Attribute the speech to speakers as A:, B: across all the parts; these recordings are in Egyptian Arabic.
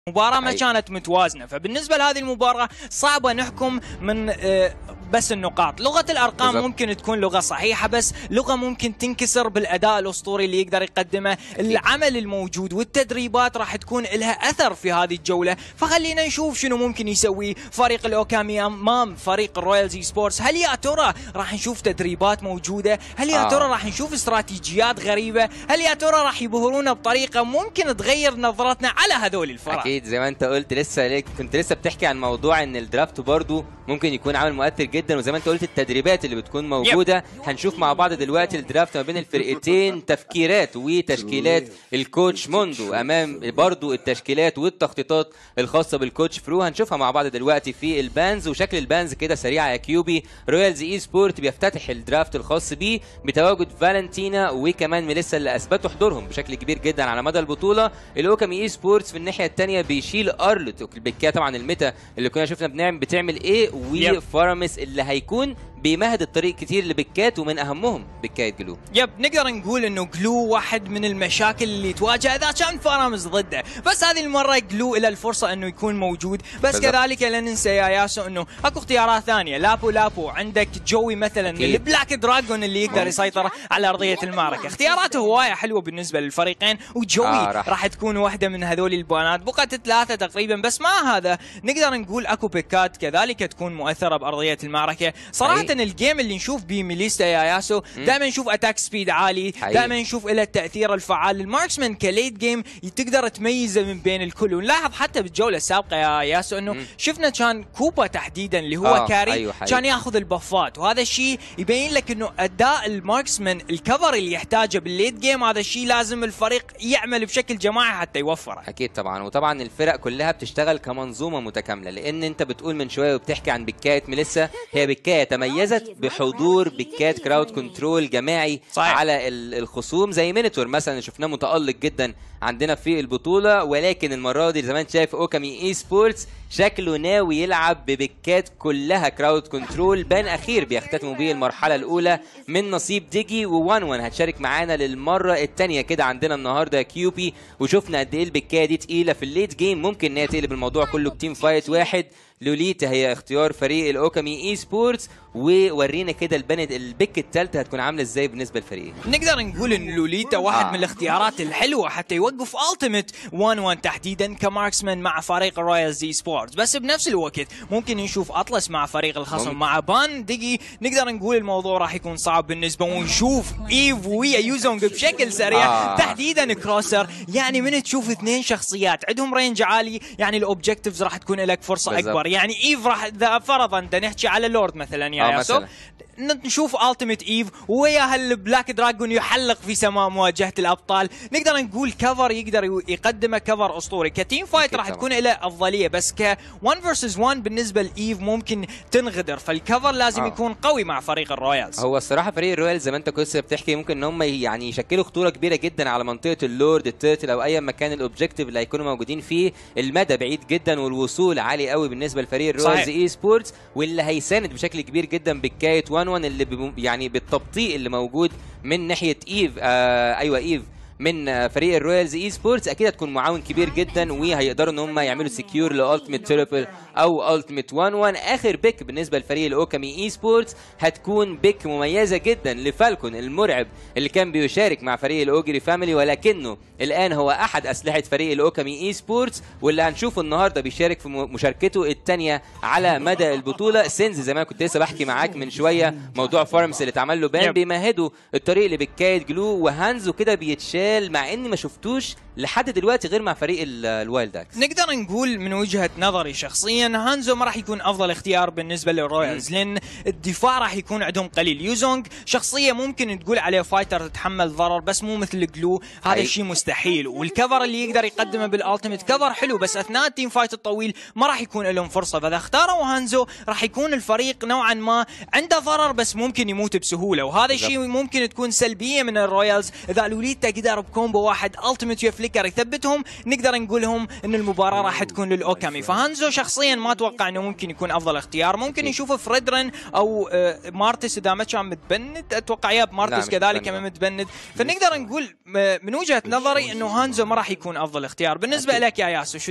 A: المباراة ما
B: حقيقي.
A: كانت متوازنة فبالنسبة لهذه المباراة صعبة نحكم من آه، بس النقاط لغة الأرقام
B: بالضبط.
A: ممكن تكون لغة صحيحة بس لغة ممكن تنكسر بالأداء الأسطوري اللي يقدر يقدمه العمل الموجود والتدريبات راح تكون لها أثر في هذه الجولة فخلينا نشوف شنو ممكن يسوي فريق الأوكامي أمام فريق الرويال زي سبورتس هل يا ترى راح نشوف تدريبات موجودة هل يا
B: آه.
A: ترى راح نشوف استراتيجيات غريبة هل يا ترى راح يبهرونا بطريقة ممكن تغير نظرتنا على هذول الفرق
B: اكيد زي ما انت قلت لسه ليك كنت لسه بتحكي عن موضوع ان الدرافت برضو ممكن يكون عامل مؤثر جدا وزي ما انت قلت التدريبات اللي بتكون موجوده هنشوف مع بعض دلوقتي الدرافت ما بين الفرقتين تفكيرات وتشكيلات الكوتش موندو امام برضو التشكيلات والتخطيطات الخاصه بالكوتش فرو هنشوفها مع بعض دلوقتي في البانز وشكل البانز كده سريع يا كيوبي رويالز اي سبورت بيفتتح الدرافت الخاص بيه بتواجد فالنتينا وكمان ميليسا اللي اثبتوا حضورهم بشكل كبير جدا على مدى البطوله الاوكامي اي سبورتس في الناحيه الثانيه بيشيل ارلوت البكايه طبعا الميتا اللي كنا شفنا بنعمل بتعمل ايه
A: يب.
B: وفارمس اللي هيكون بيمهد الطريق كتير لبكات ومن اهمهم بكايه جلو
A: يب نقدر نقول انه جلو واحد من المشاكل اللي تواجه اذا كان فارامز ضده بس هذه المره جلو له الفرصه انه يكون موجود بس
B: بالضبط.
A: كذلك لا ننسى يا ياسو انه اكو اختيارات ثانيه لابو لابو عندك جوي مثلا
B: أكيد.
A: البلاك دراجون اللي يقدر يسيطر على ارضيه المعركه اختياراته هوايه حلوه بالنسبه للفريقين وجوي
B: آه،
A: آه
B: راح.
A: راح تكون واحده من هذول البوانات بقت ثلاثه تقريبا بس مع هذا نقدر نقول اكو بيكات كذلك تكون مؤثره بارضيه المعركه صراحه
B: حقيقي.
A: الجيم اللي نشوف بيه ميليستا يا ياسو دائما نشوف اتاك سبيد عالي
B: حقيقي.
A: دائما نشوف له التاثير الفعال الماركسمان كليت جيم تقدر تميزه من بين الكل ونلاحظ حتى بالجوله السابقه يا ياسو انه شفنا كان كوبا تحديدا اللي هو
B: آه،
A: كاري
B: أيوة حقيقي.
A: كان ياخذ البفات وهذا الشيء يبين لك انه اداء الماركسمان الكفر اللي يحتاجه بالليت جيم هذا الشيء لازم الفريق يعمل بشكل جماعي حتى يوفره
B: اكيد طبعا وطبعا الفرق كلها بتشتغل كمنظومه متكامله لان انت بتقول من شويه وبتحكي عن بكايه ميليسا هي بكايه تميزت بحضور بكات كراود كنترول جماعي
A: صحيح.
B: على ال- الخصوم زي مينيتور مثلا اللي شفناه متالق جدا عندنا في البطوله ولكن المره دي زي ما انت شايف اوكامي اي سبورتس شكله ناوي يلعب ببكات كلها كراود كنترول بان اخير بيختتموا بيه المرحله الاولى من نصيب ديجي ووان وان هتشارك معانا للمره الثانيه كده عندنا النهارده يا كيوبي وشفنا قد ايه البكايه دي تقيله في الليت جيم ممكن ان هي تقلب الموضوع كله بتيم فايت واحد لوليتا هي اختيار فريق الاوكامي اي سبورتس وورينا كده البند البك الثالثه هتكون عامله ازاي بالنسبه للفريقين
A: نقدر نقول ان لوليتا واحد
B: آه.
A: من الاختيارات الحلوه حتى يوقف التيميت 1 1 تحديدا كماركسمان مع فريق الرويال زي سبورتس بس بنفس الوقت ممكن نشوف اطلس مع فريق الخصم
B: ممكن.
A: مع بان ديجي نقدر نقول الموضوع راح يكون صعب بالنسبه ونشوف ايف ويا يوزونج بشكل سريع
B: آه.
A: تحديدا كروسر يعني من تشوف اثنين شخصيات عندهم رينج عالي يعني الاوبجكتيفز راح تكون لك فرصه
B: بالضبط.
A: اكبر يعني ايف راح اذا فرضا بدنا نحكي على لورد مثلا يا
B: آه،
A: ياسو
B: مثلاً.
A: نشوف التيميت ايف ويا هالبلاك دراجون يحلق في سماء مواجهه الابطال نقدر نقول كفر يقدر يو- يقدمه كفر اسطوري كتيم فايت
B: أكيد
A: راح
B: طبعاً.
A: تكون له افضليه بس ك 1 فيرسز 1 بالنسبه لايف ممكن تنغدر فالكفر لازم
B: آه.
A: يكون قوي مع فريق الرويالز
B: هو الصراحه فريق الرويال زي ما انت كنت بتحكي ممكن ان هم يعني يشكلوا خطوره كبيره جدا على منطقه اللورد التيرتل او اي مكان الاوبجيكتيف اللي هيكونوا موجودين فيه المدى بعيد جدا والوصول عالي قوي بالنسبه لفريق الرويالز
A: صحيح.
B: اي سبورتس واللي هيساند بشكل كبير جدا بكايه 1 1 اللي بم- يعني بالتبطيء اللي موجود من ناحيه ايف آه ايوه ايف من آه، فريق الرويالز اي سبورتس اكيد هتكون معاون كبير جدا وهيقدروا ان هم يعملوا سكيور لالتيميت تريبل او التيميت 1 1 اخر بيك بالنسبه لفريق الاوكامي اي سبورتس هتكون بيك مميزه جدا لفالكون المرعب اللي كان بيشارك مع فريق الاوجري فاميلي ولكنه الان هو احد اسلحه فريق الاوكامي اي سبورتس واللي هنشوفه النهارده بيشارك في م- مشاركته الثانيه على مدى البطوله سينز زي ما كنت لسه بحكي معاك من شويه موضوع فارمس اللي اتعمل له بان
A: يب.
B: بيمهدوا الطريق لبكايه جلو وهانزو كده بيتشال مع اني ما شفتوش لحد دلوقتي غير مع فريق ال- الوايلد اكس
A: نقدر نقول من وجهه نظري شخصيا هانزو ما راح يكون افضل اختيار بالنسبه للرويالز لان الدفاع راح يكون عندهم قليل يوزونج شخصيه ممكن تقول عليه فايتر تتحمل ضرر بس مو مثل جلو هذا
B: حقيقي.
A: الشيء مستحيل والكفر اللي يقدر يقدمه بالالتيميت كفر حلو بس اثناء التيم فايت الطويل ما راح يكون لهم فرصه فاذا اختاروا هانزو راح يكون الفريق نوعا ما عنده ضرر بس ممكن يموت بسهوله وهذا الشيء ممكن تكون سلبيه من الرويالز اذا لوليتا قدر بكومبو واحد التيميت فليكر يثبتهم نقدر نقول لهم ان المباراه راح تكون للاوكامي فهانزو شخصيا ما اتوقع انه ممكن يكون افضل اختيار ممكن نشوفه فريدرن او آه، مارتس اذا ما كان متبند اتوقع ياب
B: لا،
A: مارتس
B: مش
A: كذلك
B: متبند.
A: ما متبند فنقدر نقول م- من وجهه نظري انه هانزو ما راح يكون افضل اختيار بالنسبه
B: أكيد.
A: لك يا ياسو شو تقول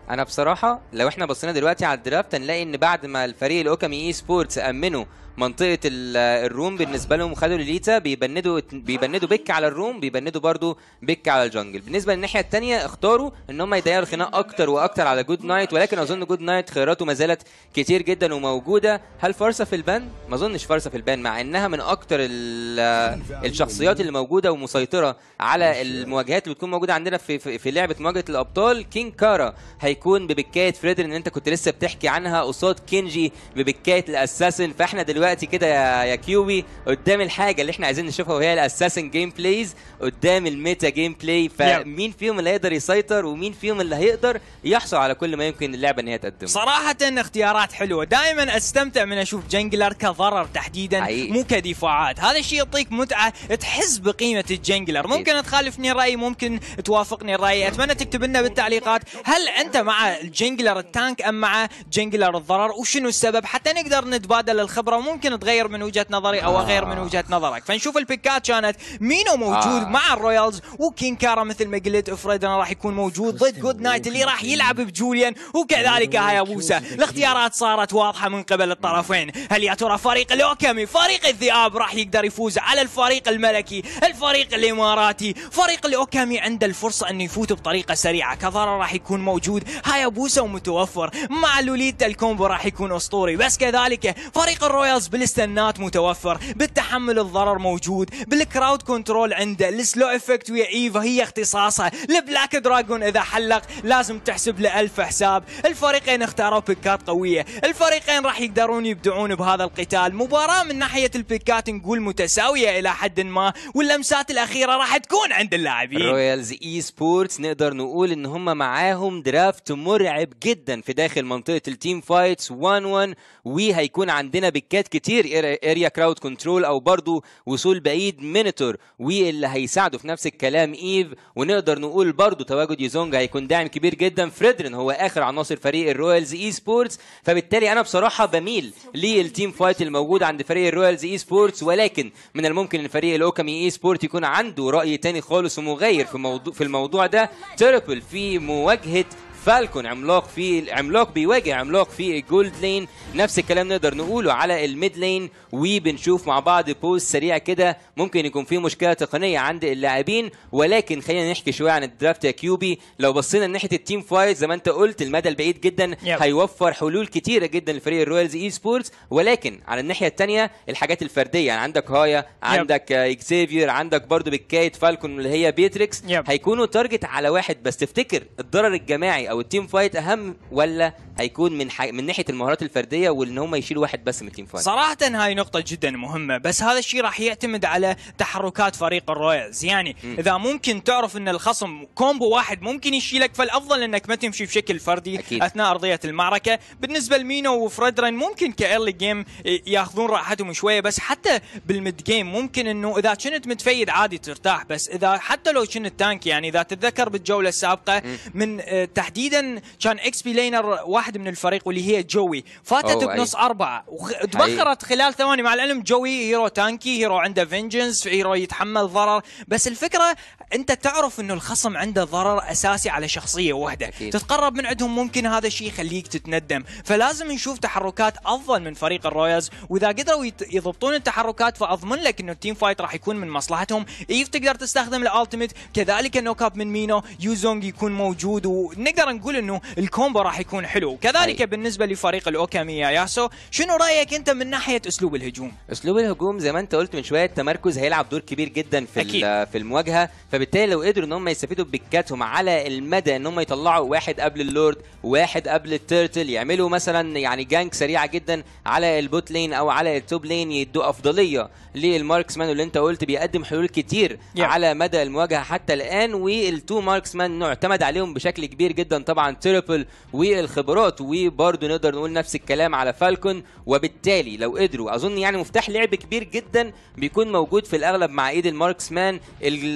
B: انا بصراحه لو احنا بصينا دلوقتي على الدرافت هنلاقي ان بعد ما الفريق الاوكامي اي سبورتس امنوا منطقه ال- الروم بالنسبه لهم وخدوا ليليتا بيبندوا بيبندوا بيك على الروم بيبندوا برضو بيك على الجنجل بالنسبه للناحيه الثانيه اختاروا ان هم يضيقوا الخناق اكتر واكتر على جود نايت ولكن اظن جود نايت خياراته ما زالت كتير جدا وموجوده هل فرصه في البان ما اظنش فرصه في البان مع انها من اكتر ال- الشخصيات اللي موجوده ومسيطره على المواجهات اللي بتكون موجوده عندنا في في, في لعبه مواجهه الابطال كينج كارا هيكون ببكايه فريدر ان انت كنت لسه بتحكي عنها قصاد كينجي ببكايه الاساسن فاحنا دلوقتي كده يا, يا كيوبي قدام الحاجه اللي احنا عايزين نشوفها وهي الاساسن جيم بلايز قدام الميتا جيم بلاي فمين فيهم اللي هيقدر يسيطر ومين فيهم اللي هيقدر يحصل على كل ما يمكن اللعبه ان هي تقدمه
A: صراحة اختيارات حلوة دائما استمتع من اشوف جنجلر كضرر تحديدا
B: حقيقي.
A: مو كدفاعات هذا الشيء يعطيك متعة تحس بقيمة الجنجلر ممكن تخالفني الرأي ممكن توافقني الرأي اتمنى تكتب لنا بالتعليقات هل انت مع الجنجلر التانك ام مع جنجلر الضرر وشنو السبب حتى نقدر نتبادل الخبرة وممكن تغير من وجهة نظري او اغير من وجهة نظرك فنشوف البيكات كانت مينو موجود
B: آه.
A: مع الرويالز وكين كارا مثل ما قلت افريدنا راح يكون موجود ضد جود نايت اللي راح يلعب بجوليان وكذلك هايابوسا الاختيارات صارت واضحه من قبل الطرفين هل يا ترى فريق الاوكامي فريق الذئاب راح يقدر يفوز على الفريق الملكي الفريق الاماراتي فريق الاوكامي عنده الفرصه انه يفوت بطريقه سريعه كظهر راح يكون موجود هايابوسا ومتوفر مع لوليتا الكومبو راح يكون اسطوري بس كذلك فريق الرويالز بالاستنات متوفر بالتحمل الضرر موجود بالكراود كنترول عنده السلو افكت ويا ايفا هي اختصاصها البلاك دراجون اذا حلق لازم تحسب له ألف حساب الفريقين اختاروا بيكات قويه الفريقين راح يقدرون يبدعون بهذا القتال مباراه من ناحيه البيكات نقول متساويه الى حد ما واللمسات الاخيره راح تكون عند اللاعبين
B: رويالز اي سبورتس نقدر نقول ان هم معاهم درافت مرعب جدا في داخل منطقه التيم فايتس 1 1 وهيكون عندنا بيكات كتير اريا كراود كنترول او برضو وصول بعيد مينيتور واللي هيساعده في نفس الكلام ايف ونقدر نقول برضو تواجد يوزونج هيكون داعم كبير جدا فريدرين هو اخر عناصر فريق الرويالز اي سبورتس فبالتالي انا بصراحه بميل للتيم فايت الموجود عند فريق الرويالز اي سبورتس ولكن من الممكن ان فريق الاوكامي اي سبورت يكون عنده راي تاني خالص ومغير في موضوع في الموضوع ده تيربل في مواجهه فالكون عملاق في عملاق بيواجه عملاق في الجولد لين نفس الكلام نقدر نقوله على الميد لين وبنشوف مع بعض بوست سريع كده ممكن يكون في مشكله تقنيه عند اللاعبين ولكن خلينا نحكي شويه عن الدرافت يا كيوبي لو بصينا ناحيه التيم فايت زي ما انت قلت المدى البعيد جدا
A: يب.
B: هيوفر حلول كتيره جدا لفريق الرويالز اي سبورتس ولكن على الناحيه الثانيه الحاجات الفرديه يعني عندك هايا عندك آه، اكسيفير عندك برضو بكايه فالكون اللي هي بيتريكس
A: يب.
B: هيكونوا تارجت على واحد بس تفتكر الضرر الجماعي او التيم فايت اهم ولا هيكون من ح... من ناحيه المهارات الفرديه وان هم يشيلوا واحد بس من التيم فايت
A: صراحة هاي نقطة جدا مهمة بس هذا الشيء راح يعتمد على تحركات فريق الرويالز يعني
B: مم.
A: إذا ممكن تعرف أن الخصم كومبو واحد ممكن يشيلك فالأفضل أنك ما تمشي بشكل فردي
B: أكيد.
A: أثناء أرضية المعركة بالنسبة لمينو وفريدرين ممكن كإيرلي جيم ياخذون راحتهم شوية بس حتى بالميد جيم ممكن أنه إذا كنت متفيد عادي ترتاح بس إذا حتى لو كنت تانك يعني إذا تتذكر بالجولة السابقة من آه، تحديدا كان اكس بي لينر واحد من الفريق واللي هي جوي فاتت
B: أوه، أي.
A: بنص أربعة وتبخرت خلال ثواني مع العلم جوي هيرو تانكي هيرو عنده فينجنس هيرو يتحمل ضرر بس الفكرة انت تعرف انه الخصم عنده ضرر اساسي على شخصية واحدة
B: أكيد.
A: تتقرب من عندهم ممكن هذا الشيء يخليك تتندم فلازم نشوف تحركات افضل من فريق الرويالز واذا قدروا يت- يضبطون التحركات فاضمن لك انه التيم فايت راح يكون من مصلحتهم ايف تقدر تستخدم الالتيميت كذلك النوك اب من مينو يوزونج يكون موجود ونقدر نقول انه الكومبو راح يكون حلو كذلك
B: أي.
A: بالنسبه لفريق الاوكامي يا ياسو شنو رايك انت من ناحيه اسلوب الهجوم
B: اسلوب الهجوم زي ما انت قلت من شويه التمركز هيلعب دور كبير جدا في
A: أكيد.
B: ال- في المواجهه فبالتالي لو قدروا ان هم يستفيدوا ببيكاتهم على المدى ان هم يطلعوا واحد قبل اللورد واحد قبل التيرتل يعملوا مثلا يعني جانك سريعه جدا على البوت لين او على التوب لين يدوا افضليه للماركسمان اللي انت قلت بيقدم حلول كتير
A: Yeah.
B: على مدى المواجهه حتى الان والتو ماركسمان نعتمد عليهم بشكل كبير جدا طبعا تريبل والخبرات وبرضه نقدر نقول نفس الكلام على فالكون وبالتالي لو قدروا اظن يعني مفتاح لعب كبير جدا بيكون موجود في الاغلب مع ايد الماركسمان ال-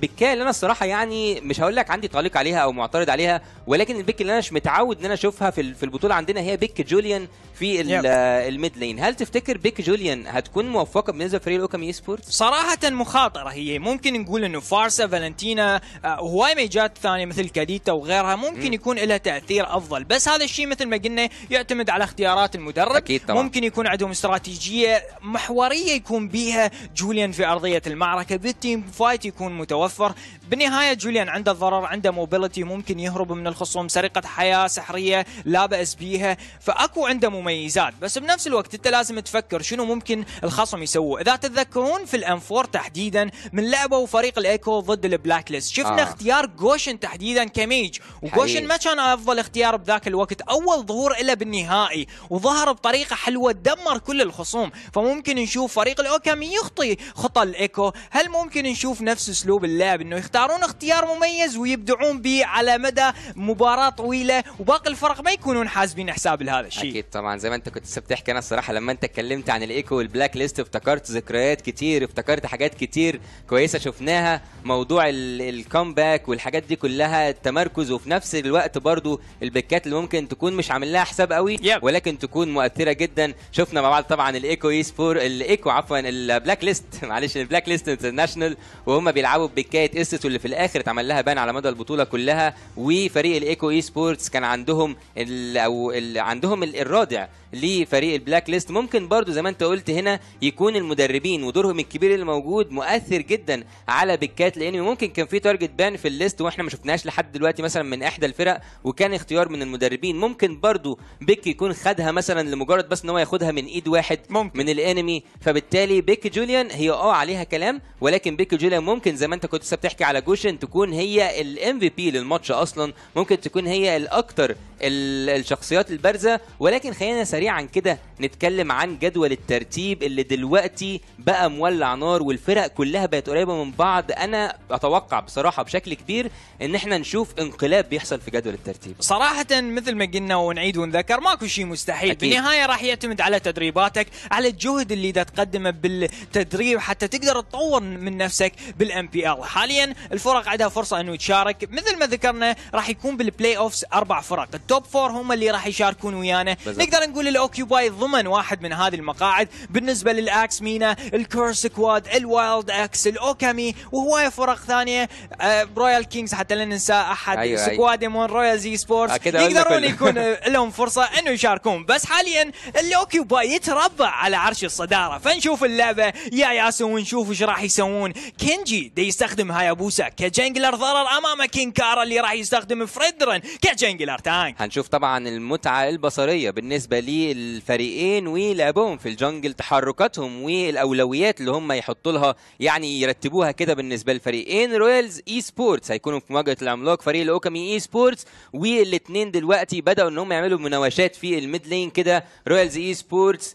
B: البكايه اللي انا الصراحه يعني مش هقول لك عندي تعليق عليها او معترض عليها ولكن البيك اللي انا مش متعود ان انا اشوفها في ال- في البطوله عندنا هي بيك جوليان في ال-
A: يب.
B: آه، الميد لين هل تفتكر بيك جوليان هتكون موفقه بالنسبه لفريق الاوكامي اي سبورتس
A: صراحة مخاطرة هي ممكن نقول انه فارسا فالنتينا آه، وهواي ميجات ثانية مثل كاديتا وغيرها ممكن يكون لها تأثير افضل بس هذا الشيء مثل ما قلنا يعتمد على اختيارات المدرب
B: أكيد طبعاً.
A: ممكن يكون عندهم استراتيجية محورية يكون بيها جوليان في ارضية المعركة بالتيم فايت يكون متوفر بالنهاية جوليان عنده ضرر عنده موبيلتي ممكن يهرب من الخصوم سرقة حياة سحرية لا بأس بيها فاكو عنده مميزات بس بنفس الوقت انت لازم تفكر شنو ممكن الخصم يسووه اذا تتذكرون في الام 4 تحديدا من لعبوا فريق الايكو ضد البلاك ليست شفنا
B: آه.
A: آه. اختيار جوشن تحديدا كميج وجوشن
B: حقيقي.
A: ما كان افضل اختيار بذاك الوقت اول ظهور له بالنهائي وظهر بطريقه حلوه دمر كل الخصوم فممكن نشوف فريق الاوكامي يخطي خطى الايكو هل ممكن نشوف نفس اسلوب اللعب انه يختارون اختيار مميز ويبدعون به على مدى مباراه طويله وباقي الفرق ما يكونون حاسبين حساب لهذا الشيء
B: اكيد طبعا زي ما انت كنت لسه بتحكي انا الصراحه لما انت اتكلمت عن الايكو والبلاك ليست افتكرت ذكريات كتير افتكرت حاجات كتير كويسه شفناها موضوع ال- الكومباك والحاجات دي كلها التمركز وفي نفس الوقت برضو البيكات اللي ممكن تكون مش عامل لها حساب قوي
A: Yep.
B: ولكن تكون مؤثره جدا شفنا مع بعض طبعا الايكو اي سبور الايكو عفوا البلاك ليست معلش البلاك ليست انترناشونال وهم بيلعبوا ببكايه اسس واللي في الاخر اتعمل لها بان على مدى البطوله كلها وفريق الايكو اي سبورتس كان عندهم ال او ال عندهم ال- الرادع لفريق البلاك ليست ممكن برضو زي ما انت قلت هنا يكون المدربين ودورهم الكبير اللي موجود مؤثر جدا على بكات لان ممكن كان في تارجت بان في الليست واحنا ما شفناش لحد دلوقتي مثلا من احدى الفرق وكان اختيار من المدربين ممكن برضو بيك يكون خدها مثلا لمجرد بس ان هو ياخدها من ايد واحد
A: ممكن.
B: من الانمي فبالتالي بيك جوليان هي اه عليها كلام ولكن بيك جوليان ممكن زي ما انت كنت لسه بتحكي على جوشن تكون هي الام في بي للماتش اصلا ممكن تكون هي الاكتر ال- الشخصيات البارزه ولكن خلينا سريعا كده نتكلم عن جدول الترتيب اللي دلوقتي بقى مولع نار والفرق كلها بقت قريبه من بعض انا اتوقع بصراحه بشكل كبير ان احنا نشوف انقلاب بيحصل في جدول الترتيب
A: صراحة مثل ما قلنا ونعيد ونذكر ماكو شيء مستحيل
B: أكيد.
A: بالنهاية راح يعتمد على تدريباتك على الجهد اللي دا تقدمه بالتدريب حتى تقدر تطور من نفسك بالام بي ال حاليا الفرق عندها فرصة انه تشارك مثل ما ذكرنا راح يكون بالبلاي اوفز اربع فرق التوب فور هم اللي راح يشاركون ويانا
B: بالضبط.
A: نقدر نقول الاوكيوباي ضمن واحد من هذه المقاعد بالنسبة للاكس مينا الكورس كواد الوايلد اكس الاوكامي وهواية فرق ثانية آه رويال كينجز حتى لا ننسى احد
B: أيوة، أيوة.
A: سكواد ديمون رويال زي سبورتس
B: آه، كده قلنا
A: يقدرون
B: كله.
A: يكون لهم فرصه انه يشاركون بس حاليا الاوكيوباي يتربع على عرش الصداره فنشوف اللعبه يا ياسو ونشوف ايش راح يسوون كينجي دي يستخدم هايابوسا كجنجلر ضرر امام كينكارا اللي راح يستخدم فريدرن كجنجلر تانك
B: هنشوف طبعا المتعة البصرية بالنسبة للفريقين ولعبهم في الجنجل تحركاتهم والأولويات اللي هم يحطوا لها يعني يرتبوها كده بالنسبة للفريقين رويالز اي سبورتس هيكونوا في مواجهة العملاق فريق الأوكامي اي سبورتس والاثنين دلوقتي بدأوا ان هم يعملوا مناوشات في الميد لين كده رويالز اي سبورتس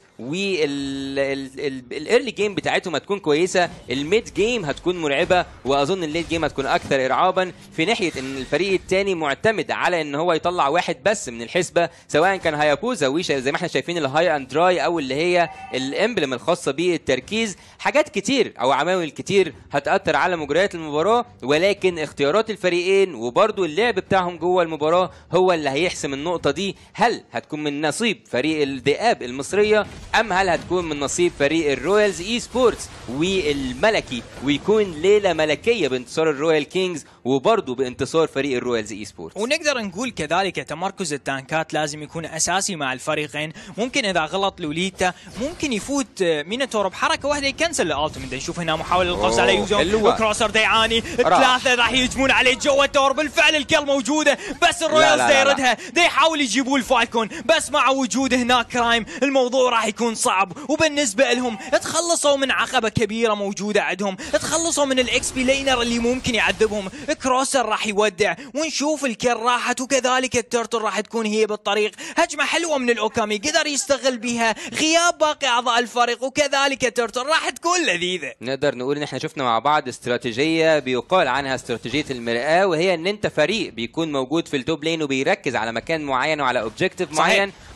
B: والايرلي جيم بتاعتهم هتكون كويسه الميد جيم هتكون مرعبه واظن الليت جيم هتكون اكثر ارعابا في ناحيه ان الفريق الثاني معتمد على ان هو يطلع واحد بس من الحسبه سواء كان هايابوزا ويشا زي ما احنا شايفين الهاي اند دراي او اللي هي الامبلم الخاصه بالتركيز حاجات كتير او عوامل كتير هتاثر على مجريات المباراه ولكن اختيارات الفريقين وبرضو اللعب بتاعهم جوه المباراه هو اللي هيحسم النقطه دي هل هتكون من نصيب فريق الذئاب المصريه ام هل هتكون من نصيب فريق الرويالز اي سبورتس والملكي ويكون ليله ملكيه بانتصار الرويال كينجز وبرضه بانتصار فريق الرويالز اي سبورتس
A: ونقدر نقول كذلك تمركز التانكات لازم يكون اساسي مع الفريقين ممكن اذا غلط لوليتا ممكن يفوت آه، ميناتور بحركه واحده يكنسل الالتيميت نشوف هنا محاوله للقفز
B: أوه،
A: على يوزون
B: حلوة.
A: كروسر دا يعاني الثلاثه راح يهجمون عليه جوا التور بالفعل الكل موجوده بس الرويالز
B: لا،
A: دا
B: لا، لا.
A: يردها دا يحاول يجيبوا الفالكون بس مع وجود هناك كرايم الموضوع راح يكون صعب وبالنسبه لهم تخلصوا من عقبه كبيره موجوده عندهم تخلصوا من الاكس بي لينر اللي ممكن يعذبهم كروسر راح يودع ونشوف الكل راحت وكذلك الترتل راح تكون هي بالطريق هجمه حلوه من الاوكامي قدر يستغل بها غياب باقي اعضاء الفريق وكذلك الترتل راح تكون لذيذه
B: نقدر نقول ان احنا شفنا مع بعض استراتيجيه بيقال عنها استراتيجيه المرآة وهي ان انت فريق بيكون موجود في التوب لين وبيركز على مكان معين وعلى اوبجيكتيف
A: صحيح.
B: معين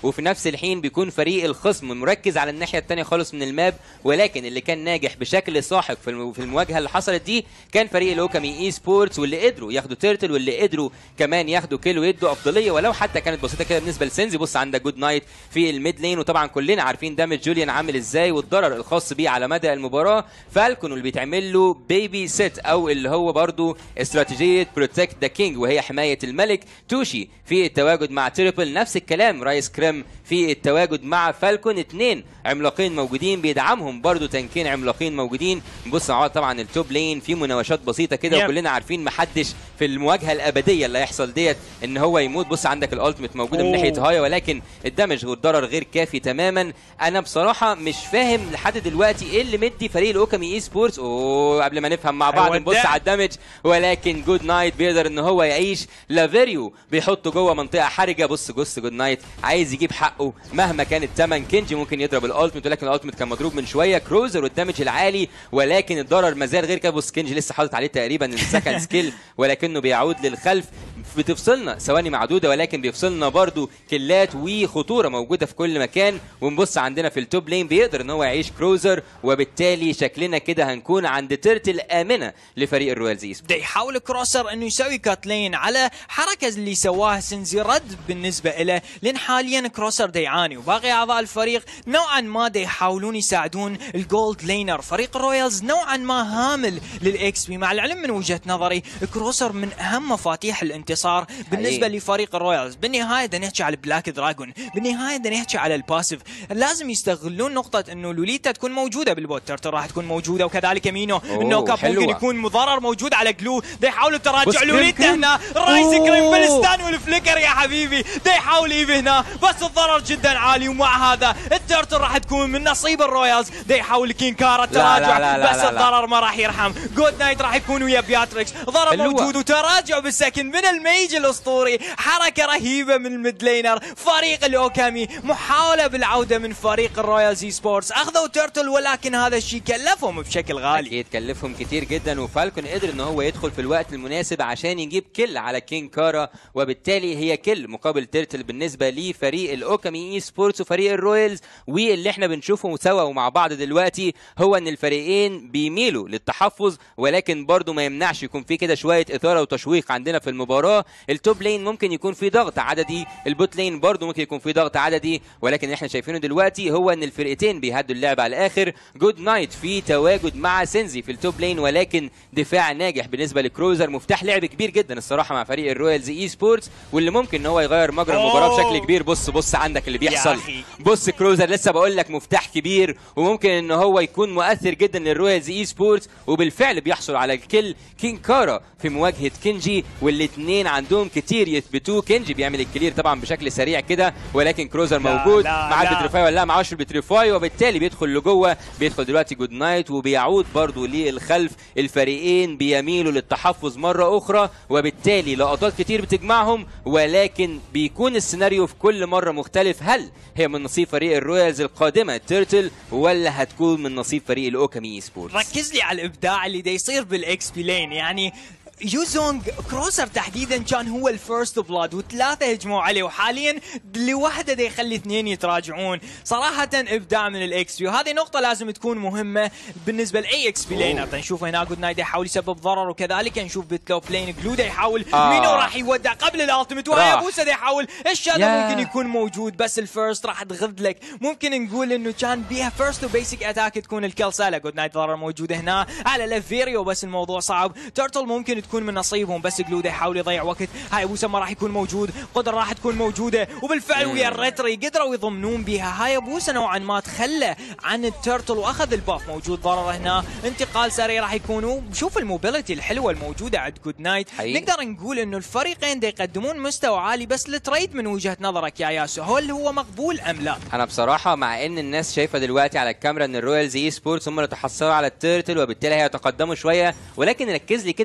B: وفي نفس الحين بيكون فريق الخصم مركز على الناحيه الثانيه خالص من الماب ولكن اللي كان ناجح بشكل ساحق في الم- في المواجهه اللي حصلت دي كان فريق الاوكامي اي سبورتس واللي قدروا ياخدوا تيرتل واللي قدروا كمان ياخدوا كيل ويدوا افضليه ولو حتى كانت بسيطه كده بالنسبه لسينزي بص عندك جود نايت في الميد لين وطبعا كلنا عارفين دامج جوليان عامل ازاي والضرر الخاص بيه على مدى المباراه فالكون اللي بيتعمل له بيبي سيت او اللي هو برضو استراتيجيه بروتكت ذا كينج وهي حمايه الملك توشي في التواجد مع تريبل نفس الكلام رايس كريم في التواجد مع فالكون اتنين عملاقين موجودين بيدعمهم برضو تنكين عملاقين موجودين بص مع بعض طبعا التوب لين في مناوشات بسيطه كده
A: Yep.
B: وكلنا عارفين محدش في المواجهه الابديه اللي هيحصل ديت ان هو يموت بص عندك الالتيميت موجوده من
A: أوه.
B: ناحيه هايا ولكن الدمج والضرر غير كافي تماما انا بصراحه مش فاهم لحد دلوقتي ايه اللي مدي فريق الاوكامي اي سبورتس اوه قبل ما نفهم مع بعض
A: هيودع.
B: نبص على الدمج ولكن جود نايت بيقدر ان هو يعيش لافيريو بيحطه جوه منطقه حرجه بص بص جود نايت عايز يجيب حقه مهما كان الثمن كينجي ممكن يضرب الالتيميت ولكن الالتيميت كان مضروب من شويه كروزر والدمج العالي ولكن الضرر ما زال غير كده بص كينجي لسه حاطط عليه تقريبا السكند سكيل ولكنه بيعود للخلف بتفصلنا ثواني معدوده ولكن بيفصلنا برضو كلات وخطوره موجوده في كل مكان ونبص عندنا في التوب لين بيقدر ان هو يعيش كروزر وبالتالي شكلنا كده هنكون عند ترتل امنه لفريق الرويال زيس
A: دا يحاول كروسر انه يسوي كاتلين على حركه اللي سواها سنزي رد بالنسبه له لان حاليا كروسر دا يعاني وباقي اعضاء الفريق نوعا ما دا يحاولون يساعدون الجولد لينر فريق الرويالز نوعا ما هامل للاكس بي مع العلم من وجهه نظري كروسر من اهم مفاتيح الانتصار بالنسبه
B: حقيقي.
A: لفريق الرويالز بالنهايه دا نحكي على البلاك دراجون بالنهايه دا نحكي على الباسيف لازم يستغلون نقطه انه لوليتا تكون موجوده بالبوت ترتر راح تكون موجوده وكذلك مينو
B: أوه،
A: انه كاب
B: حلوة.
A: ممكن يكون مضرر موجود على جلو دا يحاولوا
B: بص
A: تراجع
B: كريم
A: لوليتا
B: كريم.
A: هنا رايز
B: أوه.
A: كريم بالستان والفليكر يا حبيبي دا يحاول يجيب هنا بس الضرر جدا عالي ومع هذا الترتر راح تكون من نصيب الرويالز دا يحاول كين كارا التراجع
B: لا، لا،
A: بس
B: لا، لا.
A: الضرر ما راح يرحم جود نايت راح يكون ويا بياتريكس ضرر
B: حلوة.
A: موجود وتراجع بالسكن من الميج الاسطوري حركه رهيبه من الميدلينر فريق الاوكامي محاوله بالعوده من فريق الرويال زي سبورتس اخذوا تيرتل ولكن هذا الشيء كلفهم بشكل غالي
B: اكيد كلفهم كتير جدا وفالكون قدر ان هو يدخل في الوقت المناسب عشان يجيب كل على كينج كارا وبالتالي هي كل مقابل تيرتل بالنسبه لفريق الاوكامي اي سبورتس وفريق الرويالز واللي احنا بنشوفه سوا ومع بعض دلوقتي هو ان الفريقين بيميلوا للتحفظ ولكن برضو ما يمنعش يكون في كده شويه اثاره وتشويق عندنا في المباراه التوب لين ممكن يكون في ضغط عددي البوت لين برضو ممكن يكون في ضغط عددي ولكن اللي احنا شايفينه دلوقتي هو ان الفرقتين بيهدوا اللعب على الاخر جود نايت في تواجد مع سينزي في التوب لين ولكن دفاع ناجح بالنسبه لكروزر مفتاح لعب كبير جدا الصراحه مع فريق الرويالز اي سبورتس واللي ممكن ان هو يغير مجرى المباراه
A: أوه.
B: بشكل كبير بص بص عندك اللي بيحصل
A: أخي.
B: بص كروزر لسه بقول لك مفتاح كبير وممكن ان هو يكون مؤثر جدا للرويالز اي سبورتس وبالفعل بيحصل على الكل كين كارا في مواجهه كينجي والاثنين عندهم كتير يثبتوه كينجي بيعمل الكلير طبعا بشكل سريع كده ولكن كروزر
A: لا،
B: موجود
A: لا،
B: مع
A: لا.
B: البتريفاي ولا لا معهوش البتريفاي وبالتالي بيدخل لجوه بيدخل دلوقتي جود نايت وبيعود برضه للخلف الفريقين بيميلوا للتحفظ مره اخرى وبالتالي لقطات كتير بتجمعهم ولكن بيكون السيناريو في كل مره مختلف هل هي من نصيب فريق الرويالز القادمه تيرتل ولا هتكون من نصيب فريق الاوكامي سبورتس
A: ركز لي على الابداع اللي دا يصير بالاكس بي لين يعني يوزونج كروسر تحديدا كان هو الفيرست بلاد وثلاثه هجموا عليه وحاليا لوحده دا يخلي اثنين يتراجعون صراحه ابداع من الاكس بي وهذه نقطه لازم تكون مهمه بالنسبه لاي اكس بي لينر نشوف هنا جود نايت يحاول يسبب ضرر وكذلك نشوف بيتلو بلين جلو دا يحاول
B: آه.
A: مينو راح يودع قبل الالتيميت وهي
B: راح.
A: بوسه دا يحاول الشادو
B: يا.
A: ممكن يكون موجود بس الفيرست راح تغذ لك ممكن نقول انه كان بيها فيرست وبيسك اتاك تكون الكل سهله جود نايت ضرر موجود هنا على ليفيريو بس الموضوع صعب تيرتل ممكن تكون من نصيبهم بس جلودا يحاول يضيع وقت هاي ابوسه ما راح يكون موجود قدر راح تكون موجوده وبالفعل ويا الريتري قدروا يضمنون بها هاي ابوسه نوعا ما تخلى عن التيرتل واخذ الباف موجود ضرر هنا انتقال سريع راح يكونوا شوف الموبيلتي الحلوه الموجوده عند جود نايت
B: حقيقي.
A: نقدر نقول انه الفريقين دا يقدمون مستوى عالي بس التريد من وجهه نظرك يا ياسو هل هو مقبول ام لا؟
B: انا بصراحه مع ان الناس شايفه دلوقتي على الكاميرا ان الرويالز اي سبورتس هم اللي تحصلوا على التيرتل وبالتالي هيتقدموا شويه ولكن ركز لي كده على الميد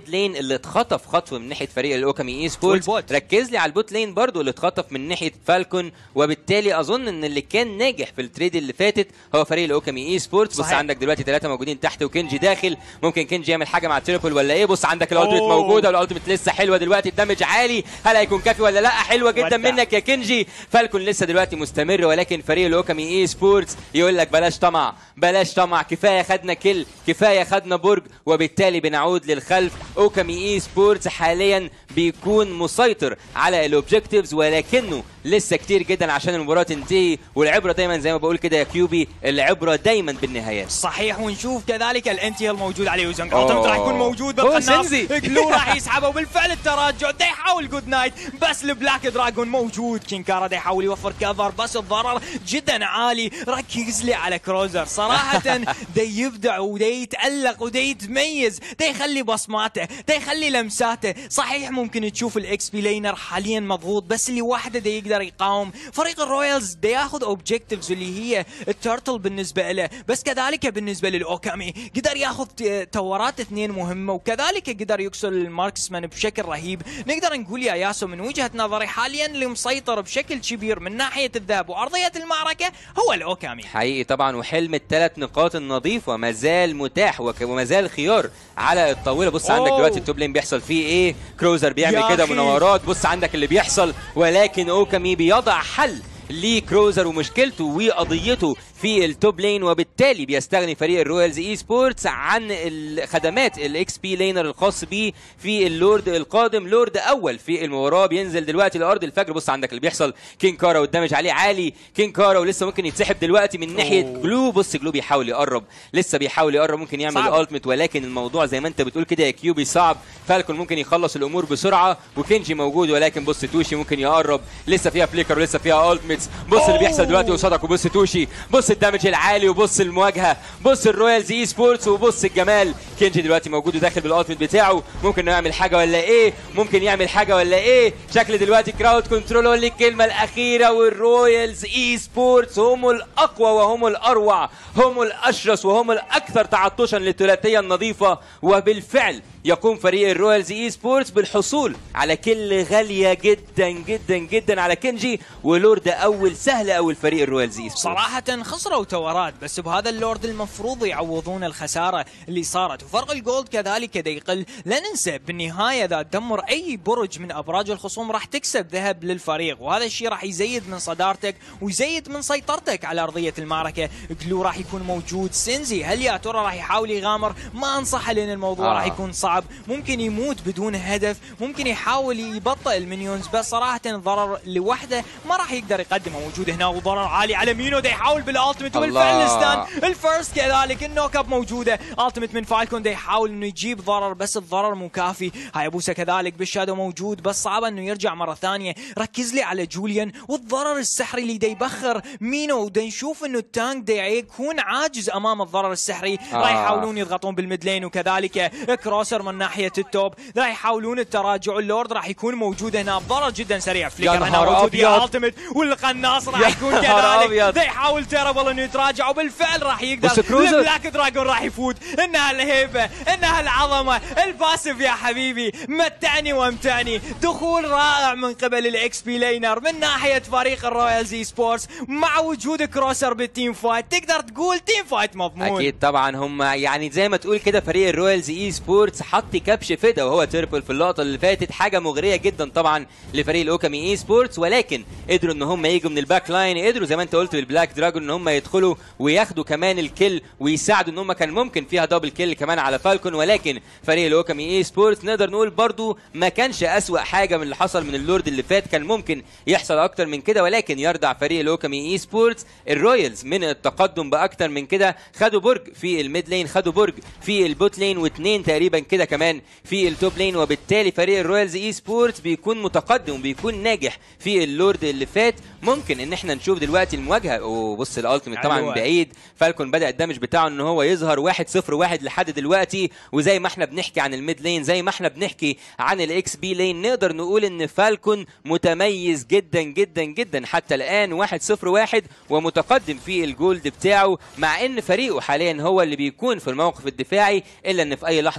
B: الميد لين اللي اتخطف خطف من ناحيه فريق الاوكامي اي سبورتس
A: والبوت.
B: ركز لي على البوت لين برضو اللي اتخطف من ناحيه فالكون وبالتالي اظن ان اللي كان ناجح في التريد اللي فاتت هو فريق الاوكامي اي سبورتس بص
A: صحيح.
B: عندك دلوقتي ثلاثه موجودين تحت وكنجي داخل ممكن كنجي يعمل حاجه مع التريبل ولا ايه بص عندك الالتيميت
A: أوه.
B: موجوده والالتيميت لسه حلوه دلوقتي الدمج عالي هل هيكون كافي ولا لا حلوه جدا
A: ودع.
B: منك يا كنجي فالكون لسه دلوقتي مستمر ولكن فريق الاوكامي اي سبورتس يقول لك بلاش طمع بلاش طمع كفايه خدنا كل كفايه خدنا برج وبالتالي بنعود للخلف اوكامي اي سبورتس حاليا بيكون مسيطر على الاوبجكتيفز ولكنه لسه كتير جدا عشان المباراه تنتهي والعبره دايما زي ما بقول كده يا كيوبي العبره دايما بالنهايات
A: صحيح ونشوف كذلك الانتي الموجود عليه وزنج
B: أوه.
A: اوتومت راح يكون موجود
B: أوه،
A: بالقناص
B: سينزي.
A: جلو راح يسحبه وبالفعل التراجع دا يحاول جود نايت بس البلاك دراجون موجود كينكارا دا يحاول يوفر كفر بس الضرر جدا عالي ركز لي على كروزر صراحة دا يبدع ودا يتألق ودا يتميز دا يخلي بصماته دا يخلي لمساته صحيح ممكن تشوف الاكس بي لينر حاليا مضغوط بس اللي واحدة دا يقدر يقاوم فريق الرويالز دا ياخذ اوبجكتيفز اللي هي التيرتل بالنسبة له بس كذلك بالنسبة للاوكامي قدر ياخذ ت- تورات اثنين مهمة وكذلك قدر يكسر الماركسمان بشكل رهيب نقدر نقول يا ياسو من وجهة نظري حاليا اللي مسيطر بشكل كبير من ناحية الذهب وأرضية المعركة هو الاوكامي
B: حقيقي طبعا وحلم الثلاث نقاط النظيفه ما زال متاح وك- وما زال خيار على الطاوله بص عندك
A: أوه.
B: دلوقتي التوب لين بيحصل فيه ايه كروزر
A: يا
B: بيعمل كده
A: أخي.
B: مناورات بص عندك اللي بيحصل ولكن اوكامي بيضع حل لكروزر ومشكلته وقضيته في التوب لين وبالتالي بيستغني فريق الرويالز اي سبورتس عن الخدمات الاكس بي لينر الخاص بيه في اللورد القادم لورد اول في المباراه بينزل دلوقتي لارض الفجر بص عندك اللي بيحصل كين كارا والدمج عليه عالي كين كارا ولسه ممكن يتسحب دلوقتي من ناحيه
A: أوه.
B: جلو بص جلو بيحاول يقرب لسه بيحاول يقرب ممكن يعمل
A: صعب.
B: الالتيميت ولكن الموضوع زي ما انت بتقول كده يا كيوبي صعب فالكون ممكن يخلص الامور بسرعه وكينجي موجود ولكن بص توشي ممكن يقرب لسه فيها فليكر ولسه فيها التيميتس بص اللي بيحصل
A: أوه.
B: دلوقتي قصادك وبص توشي بص الدمج العالي وبص المواجهه بص الرويالز اي سبورتس وبص الجمال كينجي دلوقتي موجود وداخل بالالتيميت بتاعه ممكن انه يعمل حاجه ولا ايه ممكن يعمل حاجه ولا ايه شكل دلوقتي كراود كنترول هو اللي الكلمه الاخيره والرويالز اي سبورتس هم الاقوى وهم الاروع هم الاشرس وهم الاكثر تعطشا للثلاثيه النظيفه وبالفعل يقوم فريق الرويالز اي سبورتس بالحصول على كل غاليه جدا جدا جدا على كنجي ولورد اول سهله اول فريق الرويالز اي سبورتس
A: صراحة خسروا تورات بس بهذا اللورد المفروض يعوضون الخسارة اللي صارت وفرق الجولد كذلك دا يقل لا ننسى بالنهاية إذا تدمر أي برج من أبراج الخصوم راح تكسب ذهب للفريق وهذا الشيء راح يزيد من صدارتك ويزيد من سيطرتك على أرضية المعركة جلو راح يكون موجود سينزي هل يا ترى راح يحاول يغامر ما أنصحه لأن الموضوع
B: آه.
A: راح يكون صعب ممكن يموت بدون هدف ممكن يحاول يبطئ المنيونز بس صراحة الضرر لوحده ما راح يقدر يقدمه موجود هنا وضرر عالي على مينو دا يحاول بالالتيميت وبالفعل
B: الله.
A: الستان الفيرست كذلك النوك اب موجوده التيميت من فالكون دا يحاول انه يجيب ضرر بس الضرر مو كافي هايبوسا كذلك بالشادو موجود بس صعب انه يرجع مره ثانيه ركز لي على جوليان والضرر السحري اللي دا يبخر مينو ودا نشوف انه التانك دا يكون عاجز امام الضرر السحري راح
B: آه.
A: يحاولون يضغطون بالميد لين وكذلك كروسر من ناحيه التوب راح يحاولون التراجع اللورد راح يكون موجود هنا بضرر جدا سريع فليكر هنا
B: نهار
A: موجود يا
B: أبيض.
A: التيميت والقناص راح
B: يا
A: يكون
B: نهار
A: كذلك
B: أبيض.
A: دا يحاول تيربل انه يتراجع وبالفعل راح يقدر
B: بس كروزر.
A: البلاك دراجون راح يفوت انها الهيبه انها العظمه الباسف يا حبيبي متعني وامتعني دخول رائع من قبل الاكس بي لينر من ناحيه فريق الرويال زي سبورتس مع وجود كروسر بالتيم فايت تقدر تقول تيم فايت مضمون
B: اكيد طبعا هم يعني زي ما تقول كده فريق الرويالز اي سبورتس حط كبش فدا وهو تيربل في اللقطه اللي فاتت حاجه مغريه جدا طبعا لفريق الاوكامي اي سبورتس ولكن قدروا ان هم يجوا من الباك لاين قدروا زي ما انت قلت بالبلاك دراجون ان هم يدخلوا وياخدوا كمان الكل ويساعدوا ان هم كان ممكن فيها دبل كيل كمان على فالكون ولكن فريق الاوكامي اي سبورتس نقدر نقول برضو ما كانش اسوا حاجه من اللي حصل من اللورد اللي فات كان ممكن يحصل اكتر من كده ولكن يرضع فريق الاوكامي اي سبورتس الرويالز من التقدم باكتر من كده خدوا برج في الميد لين خدوا برج في البوت لين واثنين تقريبا كده كمان في التوب لين وبالتالي فريق الرويالز اي سبورتس بيكون متقدم وبيكون ناجح في اللورد اللي فات ممكن ان احنا نشوف دلوقتي المواجهه وبص الالتيميت طبعا
A: أيوة.
B: بعيد فالكون بدا الدمج بتاعه ان هو يظهر 1 0 1 لحد دلوقتي وزي ما احنا بنحكي عن الميد لين زي ما احنا بنحكي عن الاكس بي لين نقدر نقول ان فالكون متميز جدا جدا جدا حتى الان 1 0 1 ومتقدم في الجولد بتاعه مع ان فريقه حاليا هو اللي بيكون في الموقف الدفاعي الا ان في اي لحظه ممكن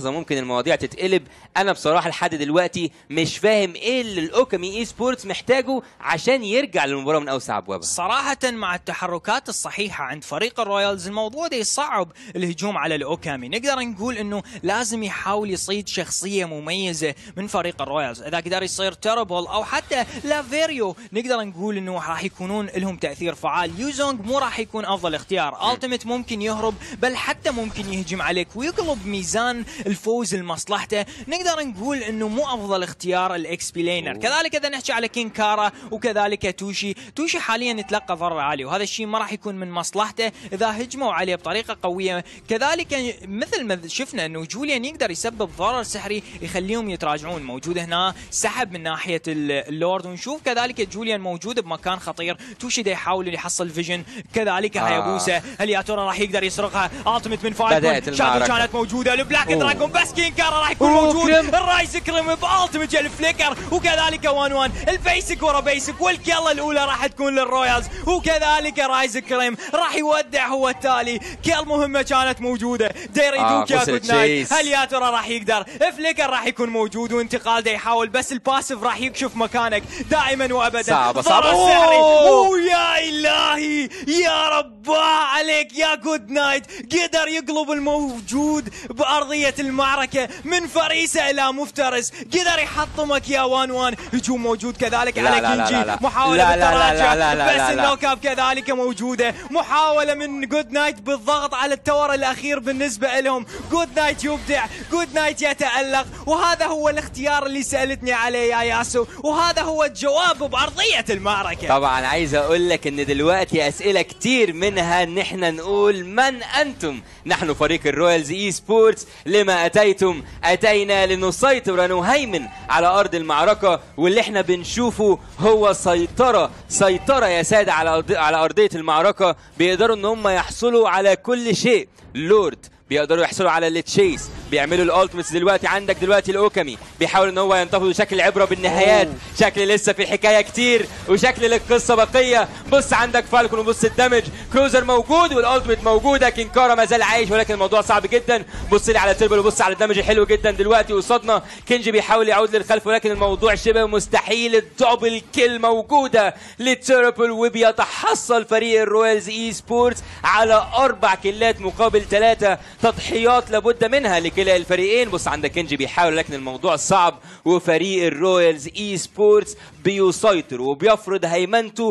B: المواضيع تتقلب انا بصراحه لحد دلوقتي مش فاهم ايه اللي الاوكامي اي سبورتس محتاجه عشان يرجع للمباراه من اوسع ابوابها
A: صراحة مع التحركات الصحيحة عند فريق الرويالز الموضوع ده يصعب الهجوم على الأوكامي نقدر نقول أنه لازم يحاول يصيد شخصية مميزة من فريق الرويالز إذا قدر يصير تيربل أو حتى لافيريو نقدر نقول أنه راح يكونون لهم تأثير فعال يوزونج مو راح يكون أفضل اختيار التيميت ممكن يهرب بل حتى ممكن يهجم عليك ويقلب ميزان الفوز لمصلحته نقدر نقول أنه مو أفضل اختيار الإكس بي لينر كذلك إذا نحكي على كين كارا وكذلك توشي توشي حاليا يتلقى ضرر عالي وهذا الشيء ما راح يكون من مصلحته اذا هجموا عليه بطريقه قويه كذلك مثل ما شفنا انه جوليان يقدر يسبب ضرر سحري يخليهم يتراجعون موجود هنا سحب من ناحيه اللورد ونشوف كذلك جوليان موجود بمكان خطير توشي دا يحاول يحصل فيجن كذلك
B: آه.
A: هيابوسا هل يا ترى راح يقدر يسرقها التيميت من فايت
B: بدأت
A: شادو
B: المعركة.
A: كانت موجوده البلاك
B: أوه.
A: دراجون بس كين كارا راح يكون
B: أوه،
A: موجود
B: كريم.
A: الرايز كريم بالتيميت الفليكر وكذلك وان وان البيسك ورا بيسك والكله الاولى راح تكون للرويالز وكذلك رايز كريم راح يودع هو التالي كل مهمه كانت موجوده دير
B: آه،
A: يدوك يا
B: وصل
A: جود نايت
B: تشيس.
A: هل يا ترى راح يقدر فليكر راح يكون موجود وانتقال دا يحاول بس الباسف راح يكشف مكانك دائما وابدا
B: صعبة،
A: ضرر
B: صعبة.
A: سحري
B: أوه.
A: اوه يا الهي يا رباه عليك يا جود نايت قدر يقلب الموجود بارضيه المعركه من فريسه الى مفترس قدر يحطمك يا وان وان هجوم موجود كذلك
B: لا
A: على
B: لا لا
A: كينجي
B: لا لا.
A: محاوله
B: لا لا لا
A: بالتراجع
B: لا لا لا
A: بس
B: لا.
A: النوك اب كذلك موجوده محاوله من جود نايت بالضغط على التور الاخير بالنسبه لهم جود نايت يبدع جود نايت يتالق وهذا هو الاختيار اللي سالتني عليه يا ياسو وهذا هو الجواب بارضيه المعركه
B: طبعا عايز اقول لك ان دلوقتي اسئله كتير منها ان احنا نقول من انتم نحن فريق الرويالز اي سبورتس لما اتيتم اتينا لنسيطر ونهيمن على ارض المعركه واللي احنا بنشوفه هو سيطره سيطره يا ساده على أرض- على ارضيه المعركه بيقدروا ان هم يحصلوا على كل شيء لورد بيقدروا يحصلوا على التشيس بيعملوا الالتيميتس دلوقتي عندك دلوقتي الاوكامي بيحاول ان هو ينتفض شكل عبره بالنهايات شكل لسه في الحكايه كتير وشكل للقصه بقيه بص عندك فالكون وبص الدمج كروزر موجود والالتيميت موجوده كينكارا ما زال عايش ولكن الموضوع صعب جدا بص لي على تيربل وبص على الدمج الحلو جدا دلوقتي قصادنا كينجي بيحاول يعود للخلف ولكن الموضوع شبه مستحيل الدبل كيل موجوده لتيربل وبيتحصل فريق الرويالز اي سبورتس على اربع كيلات مقابل ثلاثه تضحيات لابد منها لكلا الفريقين بص عندك كينجي بيحاول لكن الموضوع صعب وفريق الرويالز اي سبورتس بيسيطر وبيفرض هيمنته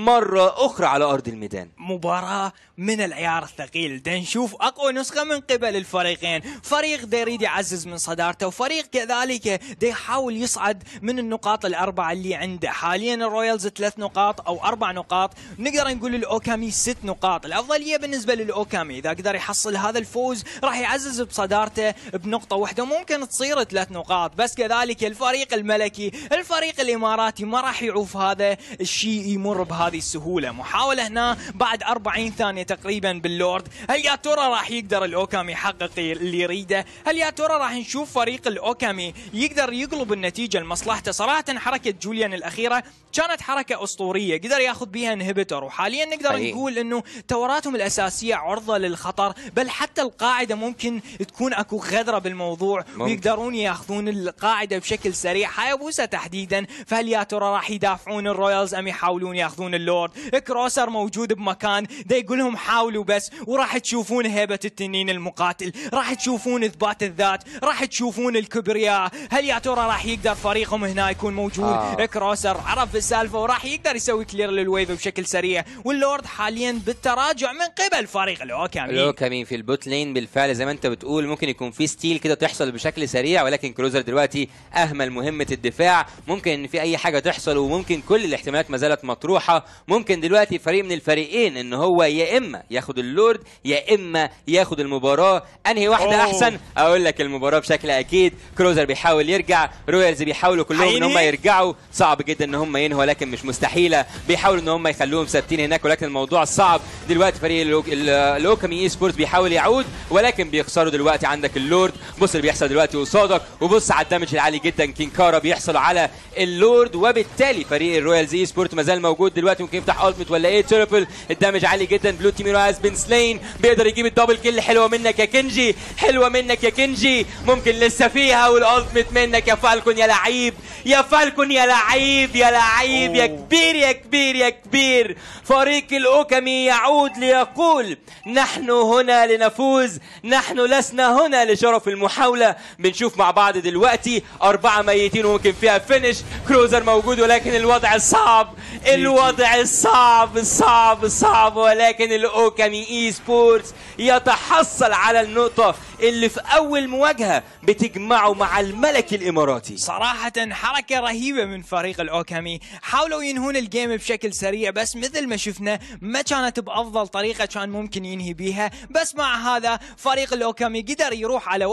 B: مره اخرى على ارض الميدان
A: مباراة من العيار الثقيل دا نشوف أقوى نسخة من قبل الفريقين فريق دا يريد يعزز من صدارته وفريق كذلك دا يحاول يصعد من النقاط الأربعة اللي عنده حاليا الرويالز ثلاث نقاط أو أربع نقاط نقدر نقول الأوكامي ست نقاط الأفضلية بالنسبة للأوكامي إذا قدر يحصل هذا الفوز راح يعزز بصدارته بنقطة واحدة وممكن تصير ثلاث نقاط بس كذلك الفريق الملكي الفريق الإماراتي ما راح يعوف هذا الشيء يمر بهذه السهولة محاولة هنا بعد 40 ثانية تقريبا باللورد هل يا ترى راح يقدر الأوكامي يحقق اللي يريده هل يا ترى راح نشوف فريق الأوكامي يقدر يقلب النتيجة لمصلحته صراحة حركة جوليان الأخيرة كانت حركة أسطورية قدر ياخذ بها انهبيتور وحاليا نقدر
B: حقيقي.
A: نقول انه توراتهم الاساسيه عرضه للخطر بل حتى القاعده ممكن تكون اكو غدره بالموضوع
B: ممكن.
A: ويقدرون ياخذون القاعده بشكل سريع هايبوسا تحديدا فهل يا ترى راح يدافعون الرويالز ام يحاولون ياخذون اللورد كروسر موجود بمكان دا يقول لهم حاولوا بس وراح تشوفون هيبه التنين المقاتل راح تشوفون اثبات الذات راح تشوفون الكبرياء هل يا ترى راح يقدر فريقهم هنا يكون موجود
B: آه.
A: كروسر عرف السالفه وراح يقدر يسوي كلير للويف بشكل سريع واللورد حاليا بالتراجع من قبل فريق الاوكامي
B: الاوكامي في البوت لين بالفعل زي ما انت بتقول ممكن يكون في ستيل كده تحصل بشكل سريع ولكن كروزر دلوقتي اهمل مهمه الدفاع ممكن ان في اي حاجه تحصل وممكن كل الاحتمالات ما زالت مطروحه ممكن دلوقتي فريق من الفريقين ان هو يا اما ياخد اللورد يا اما ياخد المباراه انهي واحده
A: أوه.
B: احسن اقول لك المباراه بشكل اكيد كروزر بيحاول يرجع رويالز بيحاولوا كلهم ان هم
A: هينهي؟
B: يرجعوا صعب جدا ان هم ينهوا ولكن مش مستحيله بيحاولوا ان هم يخلوهم ثابتين هناك ولكن الموضوع صعب دلوقتي فريق الأوك- ال- الاوكامي اي سبورتس بيحاول يعود ولكن بيخسروا دلوقتي عندك اللورد بص اللي بيحصل دلوقتي قصادك وبص على الدمج العالي جدا كينكارا بيحصل على اللورد وبالتالي فريق الرويالز اي سبورت ما زال موجود دلوقتي ممكن يفتح التمت ولا ايه تربل الدمج عالي جدا بلو تيم هاز بين سلين بيقدر يجيب الدبل كيل حلوه منك يا كنجي حلوه منك يا كنجي ممكن لسه فيها والالتمت منك يا فالكون يا لعيب يا فالكون يا لعيب يا لعيب يا كبير يا كبير يا كبير فريق الاوكامي يعود ليقول نحن هنا لنفوز نحن لسنا هنا لشرف المحاولة بنشوف مع بعض دلوقتي أربعة ميتين وممكن فيها فينش كروزر موجود ولكن الوضع صعب الوضع صعب صعب صعب ولكن الأوكامي إي سبورتس يتحصل على النقطة اللي في أول مواجهة بتجمعه مع الملك الإماراتي
A: صراحة حركة رهيبة من فريق الأوكامي حاولوا ينهون الجيم بشكل سريع بس مثل ما شفنا ما كانت بأفضل طريقة كان ممكن ينهي بيها بس مع هذا فريق الأوكامي قدر يروح على